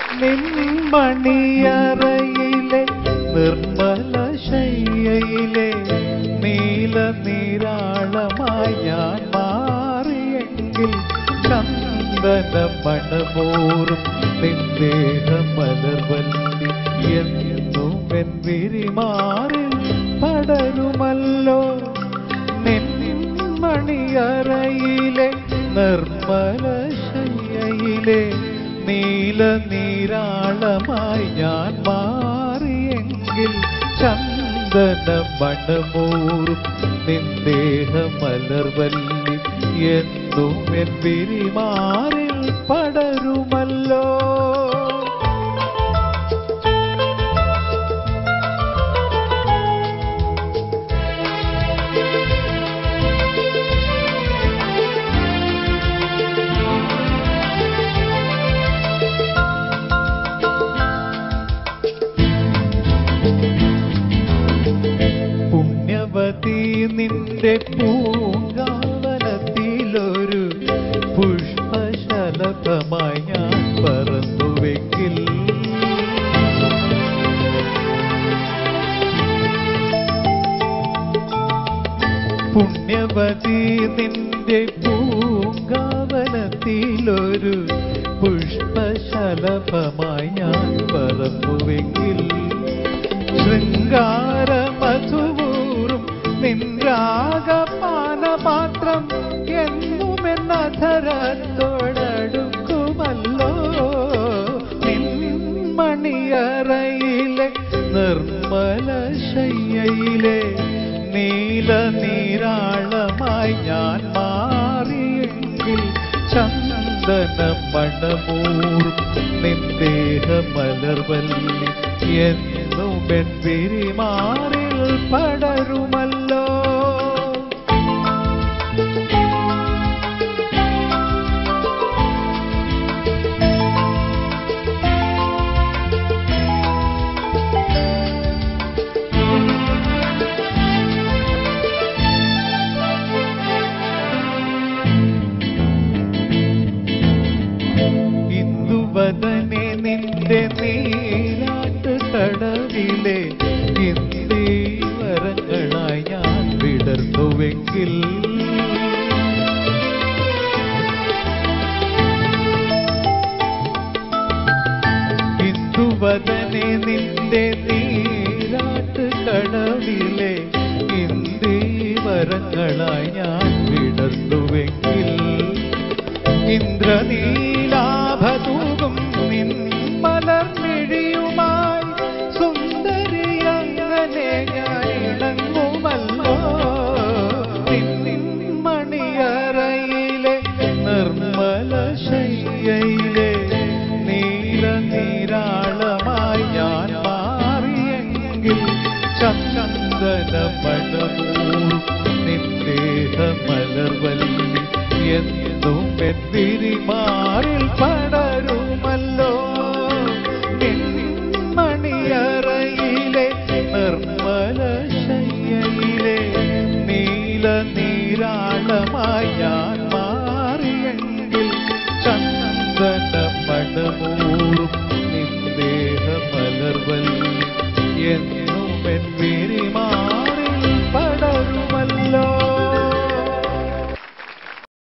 നിൻമണിയറയിലെ നിർമ്മല ശയ്യയിലെ നീല നീരാളമായി ഞാൻ മാറിയെങ്കിൽ ചന്ദന മണമോറും നിന്ദേഹ മലർവല്ലി എന്നും എൻ വിരിമാറിൽ പടരുമല്ലോ നിൻമണിയറയിലെ നിർമ്മല ശയ്യയിലെ നീല നീരാളമായി ഞാൻ മാറിയെങ്കിൽ ചന്ദന മണമൂറും നിന്ദേഹ മലർവല്ലി എന്നും എൻ വിരിമാറിൽ പടരുമല്ലോ പുണ്യവതി നിന്റെ പൂങ്കാവനത്തിലൊരു പുഷ്പശലഭമായി ഞാൻ പറന്നുവെങ്കിൽ പുണ്യവതി നിന്റെ പൂങ്കാവനത്തിലൊരു പുഷ്പശലഭമായി ഞാൻ പറന്നുവെങ്കിൽ ശൃംഗാര മധുവൂറും നിൻരാഗപാനപാത്രം എന്നുമെന്നധരത്തോടടുക്കുമല്ലോ നിൻമണിയറയിലെ നിർമ്മല ശയ്യയിലെ നീല നീരാളമായി ഞാൻ മാറിയെങ്കിൽ ചന്ദന മണമൂറും നിന്ദേഹ മലർവല്ലി എന്നും എൻ വിരിമാറിൽ പടരുമല്ലോ ഇന്ദുവദനെ നിന്റെ നീരാട്ട് കടവിലെ ഇന്ദീവരങ്ങളായി ഞാൻ വിടർന്നുവെങ്കിൽ ഇന്ദുവദനെ നിന്റെ നീരാട്ട് കടവിലെ ഇന്ദീവരങ്ങളായി ഞാൻ വിടർന്നുവെങ്കിൽ ഇന്ദ്രനീലാഭതൂകും നിൻ മലർമിഴിയുമായി സുന്ദരി അങ്ങനെ ഞാൻ ഇണങ്ങുമല്ലോ നിൻ മണിയറയിലെ നിർമ്മല ശയ്യയിലെ നീല നീരാളമായി ഞാൻ മാറിയെങ്കിൽ ചന്ദന മണമൂറും നിന്ദേഹ മലർവല്ലി എന്നും എൻ വിരിമാറിൽ പടരുമല്ലോ